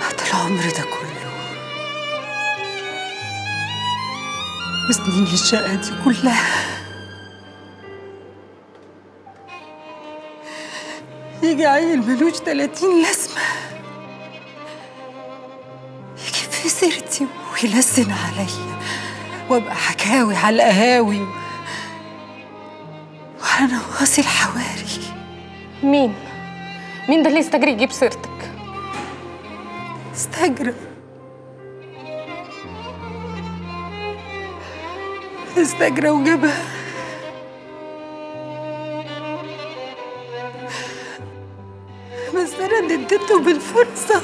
بعد العمر ده كله وسنين الشقة دي كلها يجي عيل ملوش تلاتين لازمة يجيب في سيرتي ويلسن عليا وابقى حكاوي على القهاوي وعلى نواصي الحواري مين؟ مين ده اللي يستجري يجيب سيرتك؟ استجرى استجرى وجابها بس انا اديته بالفرصه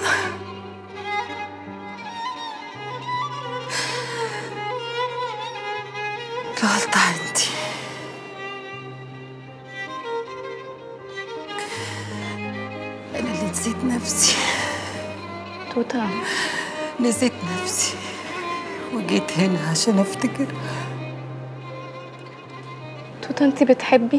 الغلطة عندي أنا اللي نسيت نفسي توتا نسيت نفسي وجيت هنا عشان افتكر توتا انت بتحبي؟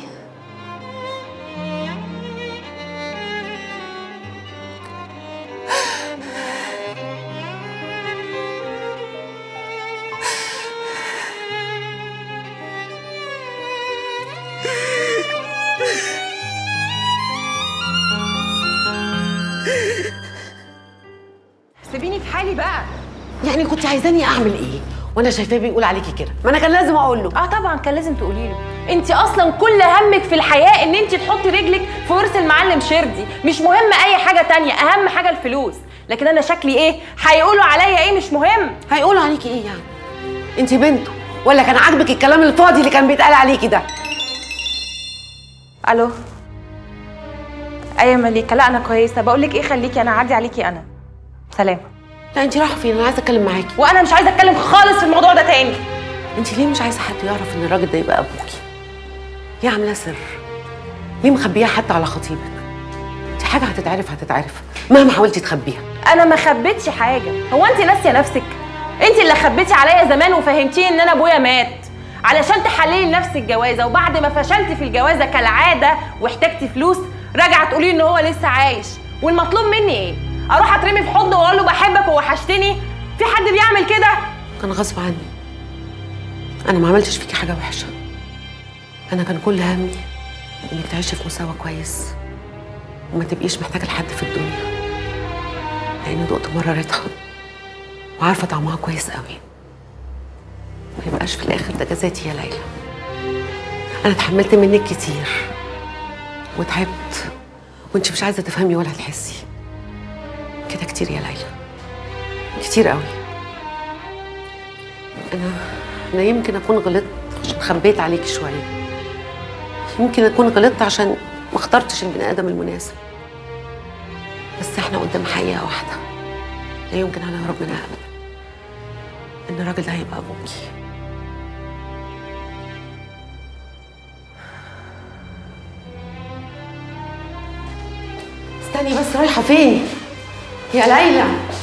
سيبيني في حالي بقى يعني كنت عايزاني اعمل ايه وانا شايفاه بيقول عليكي كده ما انا كان لازم اقول له اه طبعا كان لازم تقولي له انت اصلا كل همك في الحياه ان انت تحطي رجلك في ورث المعلم شردي مش مهم اي حاجه تانية اهم حاجه الفلوس لكن انا شكلي ايه هيقولوا عليا ايه مش مهم هيقولوا عليكي ايه يعني انت بنته ولا كان عاجبك الكلام الفاضي اللي كان بيتقال عليكي ده الو ايوه مليكه لا انا كويسه بقول لك ايه خليكي انا عادي عليكي انا سلام لا انت رايحه فين انا عايزه اتكلم معاكي وانا مش عايزه اتكلم خالص في الموضوع ده تاني انت ليه مش عايزه حد يعرف ان الراجل ده يبقى ابوكي ليه عاملاه سر ليه مخبيها حتى على خطيبك دي حاجه هتتعرف هتتعرف مهما حاولتي تخبيها انا ما خبيتش حاجه هو انت ناسيه نفسك انت اللي خبيتي عليا زمان وفهمتيني ان انا ابويا مات علشان تحللي لنفسك الجوازه وبعد ما فشلتي في الجوازه كالعاده واحتجتي فلوس راجعه تقولي ان هو لسه عايش والمطلوب مني ايه اروح اترمي في حضنه واقول له بحبك ووحشتني في حد بيعمل كده كان غصب عني انا ما عملتش فيكي حاجه وحشه انا كان كل همي انك تعيشي في مستوى كويس وما تبقيش محتاجه لحد في الدنيا لاني دقت مرارتها وعارفه طعمها كويس قوي ما يبقاش في الاخر ده جزاتي يا ليلى انا اتحملت منك كتير وتعبت وانت مش عايزه تفهمي ولا تحسي كده كتير يا ليلى كتير قوي انا انا يمكن اكون غلطت عشان خبيت عليكي شويه يمكن اكون غلطت عشان ما اخترتش البني ادم المناسب بس احنا قدام حقيقه واحده لا يمكن هنهرب منها ابدا ان الراجل ده هيبقى ابوكي استني بس رايحه فين يا ليلى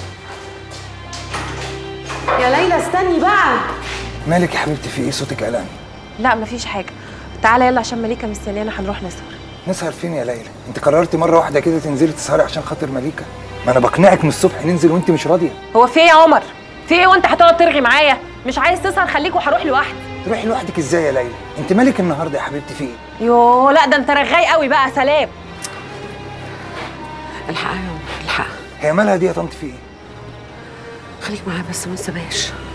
يا ليلى استني بقى مالك يا حبيبتي في ايه صوتك قلقان لا مفيش حاجه تعالى يلا عشان مليكه مستنيانا هنروح نسهر نسهر فين يا ليلى انت قررتي مره واحده كده تنزلي تسهري عشان خاطر مليكه ما انا بقنعك من الصبح ننزل وانت مش راضيه هو في ايه يا عمر في ايه وانت هتقعد ترغي معايا مش عايز تسهر خليك وهروح لوحدي تروحي لوحدك ازاي يا ليلى انت مالك النهارده يا حبيبتي في ايه يوه لا ده انت رغاي قوي بقى سلام الحقها يا عمر الحقها هي مالها دي يا طنط في ايه خليك معاها بس ما تسيبهاش